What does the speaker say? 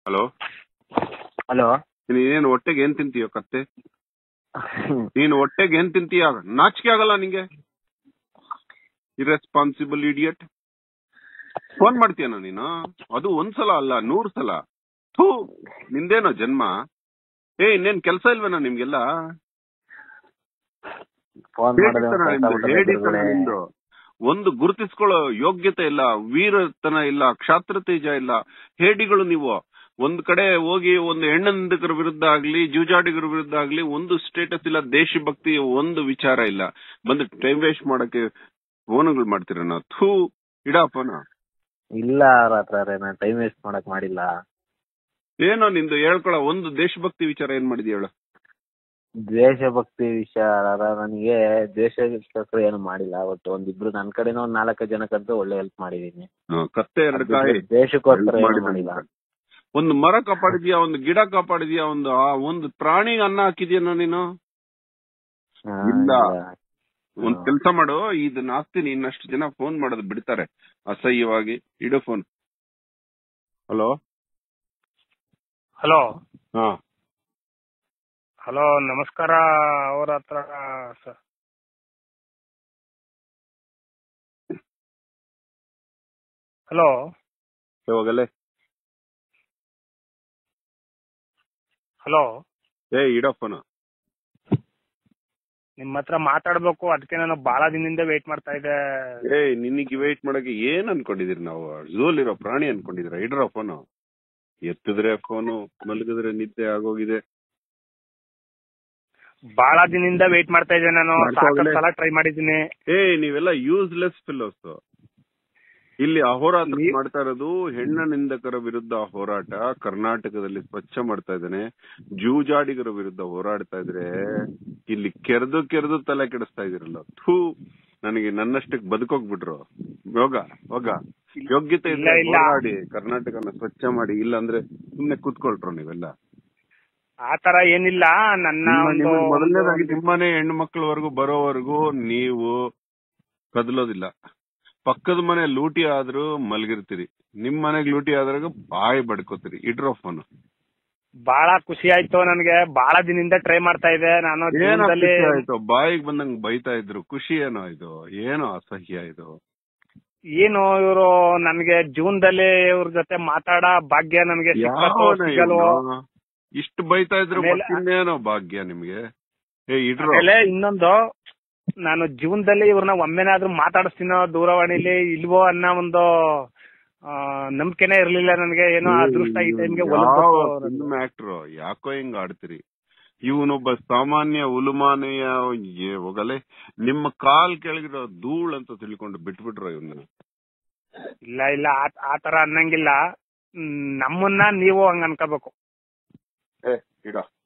Hello hello ನೀನೇನು ಹೊಟ್ಟೆಗೆ ಏನ್ ತಿಂತೀಯೋ ಕತ್ತೆ ನೀನು ಹೊಟ್ಟೆಗೆ ಏನ್ ತಿಂತೀಯ ನಾಚಿಕೆ ಆಗಲ್ಲ ನಿಂಗೆ ಇರೆಸ್ಪಾನ್ಸಿಬಲ್ ಇಡಿಯಟ್ ಫೋನ್ ಮಾಡ್ತೀಯನ ನೀನು ಅದು ಒಂದ್ಸಲ ಅಲ್ಲ ನೂರ್ ಸಲ ಥೂ ನಿಂದೇನೋ ಜನ್ಮ ಏ ಇನ್ನೇನ್ ಕೆಲ್ಸ ಇಲ್ವೇನೋ ನಿಮ್ಗೆಲ್ಲ ಫೋನ್ ಹೇಡಿತನ ನಿಮ್ದು, ಹೇಡಿತನ ನಿಮ್ದು. ಒಂದು ಗುರುತಿಸ್ಕೊಳ್ಳೋ ಯೋಗ್ಯತೆ ಇಲ್ಲ ವೀರತನ ಇಲ್ಲ ಕ್ಷಾತ್ರತೇಜ ಇಲ್ಲ ಹೇಡಿಗಳು ನೀವು ಒಂದ್ ಕಡೆ ಹೋಗಿ ಒಂದು ಹೆಣ್ಣಂದಕರ ವಿರುದ್ಧ ಆಗ್ಲಿ ಜೂಜಾಡಿಗರ ವಿರುದ್ಧ ಆಗ್ಲಿ ಒಂದು ಸ್ಟೇಟಸ್ ಇಲ್ಲ ದೇಶಭಕ್ತಿ ಒಂದು ವಿಚಾರ ಇಲ್ಲ ಬಂದು ಟೈಮ್ ವೇಸ್ಟ್ ಮಾಡಕ್ಕೆ ಫೋನ್ಗಳು ಮಾಡ್ತೀರ ನಾವು ಥೂ ಇಡಪ್ಪನ ಇಲ್ಲ ರಾತ್ರಿ ನಾನು ಟೈಮ್ ವೇಸ್ಟ್ ಮಾಡಕ್ ಮಾಡಿಲ್ಲ ಏನೋ ನಿಂದು ಹೇಳ್ಕೊಳ ಒಂದು ದೇಶಭಕ್ತಿ ವಿಚಾರ ಏನ್ ಮಾಡಿದ್ಯ ಹೇಳು ದೇಶಭಕ್ತಿ ವಿಚಾರ ನನಗೆ ದೇಶಕ್ಕೋಸ್ಕರ ಏನು ಮಾಡಿಲ್ಲ ಅವತ್ತು ಒಂದಿಬ್ರು ನನ್ ಕಡೆನೂ ಒಂದ್ ನಾಲ್ಕು ಜನಕ್ಕಂತೂ ಒಳ್ಳೆ ಹೆಲ್ಪ್ ಮಾಡಿದೀನಿ ಹ್ಮ್, ಕತ್ತೆ ಎರಡು ಕಾಯಿ ದೇಶಕ್ಕೋಸ್ಕರ help ಏನು ಮಾಡಿದ ಮಾಡಿಲ್ಲ ಒಂದು ಮರ ಕಾಪಾಡಿದ್ಯಾ ಒಂದು ಗಿಡ ಕಾಪಾಡಿದ್ಯಾ ಒಂದು ಆ ಒಂದು ಪ್ರಾಣಿಗೆ ಅನ್ನ ಹಾಕಿದ್ಯಾ ನೀನು ಹಾ, ಇಲ್ಲ. ಇಲ್ಲ. ಒಂದ್ ಕೆಲ್ಸ ಮಾಡು ಇದನ್ನ ಹಾಕ್ತೀನಿ ಇನ್ನಷ್ಟು ಜನ ಫೋನ್ ಮಾಡೋದು ಬಿಡ್ತಾರೆ ಅಸಹ್ಯವಾಗಿ ಇಡು ಫೋನ್ ಹಲೋ ಹಲೋ ಹಾ ಹಲೋ ನಮಸ್ಕಾರ ಅವ್ರ ಹತ್ರ ಸ- ಹಲೋ ಯಾವಾಗಲೇ ಹಲೋ ಏ ಇಡೋ ಫೋನ್ ನಿಮ್ಮ ಹತ್ರ ಮಾತಾಡ್ಬೇಕು ಅದಕ್ಕೆ ನಾನು ಬಹಳ ದಿನದಿಂದ ವೇಟ್ ಮಾಡ್ತಾ ಇದ್ದೆ ಏ ನಿನಗೆ ವೇಟ್ ಮಾಡಕ್ಕೆ ಏನ್ ಅನ್ಕೊಂಡಿದೀರಿ ನಾವು ಝೂಲ್ ಇರೋ ಪ್ರಾಣಿ ಅನ್ಕೊಂಡಿದೀರ ಇಡ್ರೋ ಫೋನು ಎತ್ತಿದ್ರೆ ಫೋನು ಮಲಗಿದ್ರೆ ನಿದ್ದೆ ಆಗೋಗಿದೆ ಬಹಳ ದಿನದಿಂದ ವೇಟ್ ಮಾಡ್ತಾ ಇದ್ದೆ ನಾನು ಮಾಡ್ತಾ ಸಾಕಷ್ಟು ಹೋಗ್ಲಿ. ಸಲ ಟ್ರೈ ಮಾಡಿದ್ದೀನಿ ಏ ನೀವೆಲ್ಲ ಯೂಸ್ಲೆಸ್ ಫಿಲ್ಲೋಸ್ ಇಲ್ಲಿ ಅಹೋರಾತ್ರ ನೀ- ಮಾಡ್ತಾ ಇರೋದು ಹೆಣ್ಣ ನಿಂದಕರ ವಿರುದ್ಧ ಹೋರಾಟ ಕರ್ನಾಟಕದಲ್ಲಿ ಸ್ವಚ್ಛ ಮಾಡ್ತಾ ಇದ್ದಾನೆ ಜೂಜಾಡಿಗರ ವಿರುದ್ಧ ಹೋರಾಡ್ತಾ ಇದ್ರೆ ಇಲ್ಲಿ ಕೆರೆದು ಕೆರೆದು ತಲೆ ಕೆಡಿಸ್ತಾ ಇದೀರಲ್ಲ ಥೂ ನನಗೆ ನನ್ನಷ್ಟಕ್ಕೆ ಬದುಕೋಗ್ಬಿಟ್ರು ಯೋಗ ಹೋಗ ಯೋಗ್ಯತೆ ಇಲ್ಲ, ಇದ್ರೆ ಇಲ್ಲ. ಹೋರಾಡಿ ಕರ್ನಾಟಕನ ಸ್ವಚ್ಛ ಮಾಡಿ ಇಲ್ಲ ಅಂದ್ರೆ ಸುಮ್ನೆ ಕೂತ್ಕೊಳ್ರು ನೀವೆಲ್ಲ ಆತರ ಏನಿಲ್ಲ ನನ್ನ ನಿಮ್ಮ- ಒಂದು ನಿಮಗೆ ಮೊದಲನೇದಾಗಿ ನಿಮ್ಮನೆ ಹೆಣ್ಣು ಮಕ್ಕಳವರೆಗೂ ಬರೋವರೆಗೂ ನೀವು ಕದಲೋದಿಲ್ಲ ಪಕ್ಕದ ಮನೆ ಲೂಟಿ ಆದ್ರೂ ಮಲಗಿರ್ತೀರಿ ನಿಮ್ ಮನೆಗ್ ಲೂಟಿ ಆದ್ರಾಗ ಬಾಯಿ ಬಡ್ಕೋತೀರಿ ಇಡ್ರೋ ಫೋನ್ ಬಹಳ ಖುಷಿ ಆಯ್ತು ನನಗೆ ಬಹಳ ದಿನದಿಂದ ಟ್ರೈ ಮಾಡ್ತಾ ಇದ್ದೆ ನಾನು ಏನೋ ಜೀವನದಲ್ಲಿ ಖುಷಿ ಆಯ್ತು ಬಾಯಿಗೆ ಬಂದಂಗ್ ಬೈತಾ ಇದ್ರು ಖುಷಿ ಏನೋ ಇದು ಏನೋ ಅಸಹ್ಯ ಇದು ಏನು ಇವರು ನನ್ಗೆ ಜೂನ್ದಲ್ಲಿ ಇವ್ರ ಜೊತೆ ಮಾತಾಡ ಭಾಗ್ಯ ನನ್ಗೆ ಸಿಕ್ಕತ್ತೋ ಯಾವನ ಸಿಗಲ್ವೋ ಇವ್ನು? ಇಷ್ಟು ಬೈತಾ ಇದ್ರು ಆಮೇಲೆ- ಮತ್ತಿನ್ನೇನೋ ಭಾಗ್ಯ ನಿಮ್ಗೆ ಏ ಇಡ್ರೋ ಆಮೇಲೆ ಇನ್ನೊಂದು ನಾನು ಜೀವನದಲ್ಲಿ ಇವ್ರನ್ನ ಒಮ್ಮೆನಾದ್ರೂ ಮಾತಾಡಿಸ್ತೀನೋ ದೂರವಾಣಿಲಿ ಇಲ್ವೋ ಅನ್ನೋ ಒಂದು ಆ, ನಂಬಿಕೆನೇ ಇರ್ಲಿಲ್ಲ ನನಗೆ ಏನೋ ಅದೃಷ್ಟ ಈ ಟೈಮ್ಗೆ ಫಿಲ್ಮ್ ಆಕ್ಟರ್ ಯಾಕೋ ಹಿಂಗ್ ಆಡ್ತೀರಿ ಇವನೊಬ್ಬ ಸಾಮಾನ್ಯ ಉಲುಮಾನೆಯ ಏ ಹೋಗಲೆ ನಿಮ್ಮ ಕಾಲ್ ಕೆಳಗಿರೋ ಧೂಳ್ ಅಂತ ತಿಳ್ಕೊಂಡು ಬಿಟ್ಬಿಟ್ರು ಇವನ್ನ ಇಲ್ಲ ಇಲ್ಲ ಆ- ಆ ತರ ಅನ್ನಂಗಿಲ್ಲ ಹ್ಮ್, ನಮ್ಮನ್ನ ನೀವು ಹಂಗ ಅನ್ಕೋಬೇಕು ಏ ಇಡ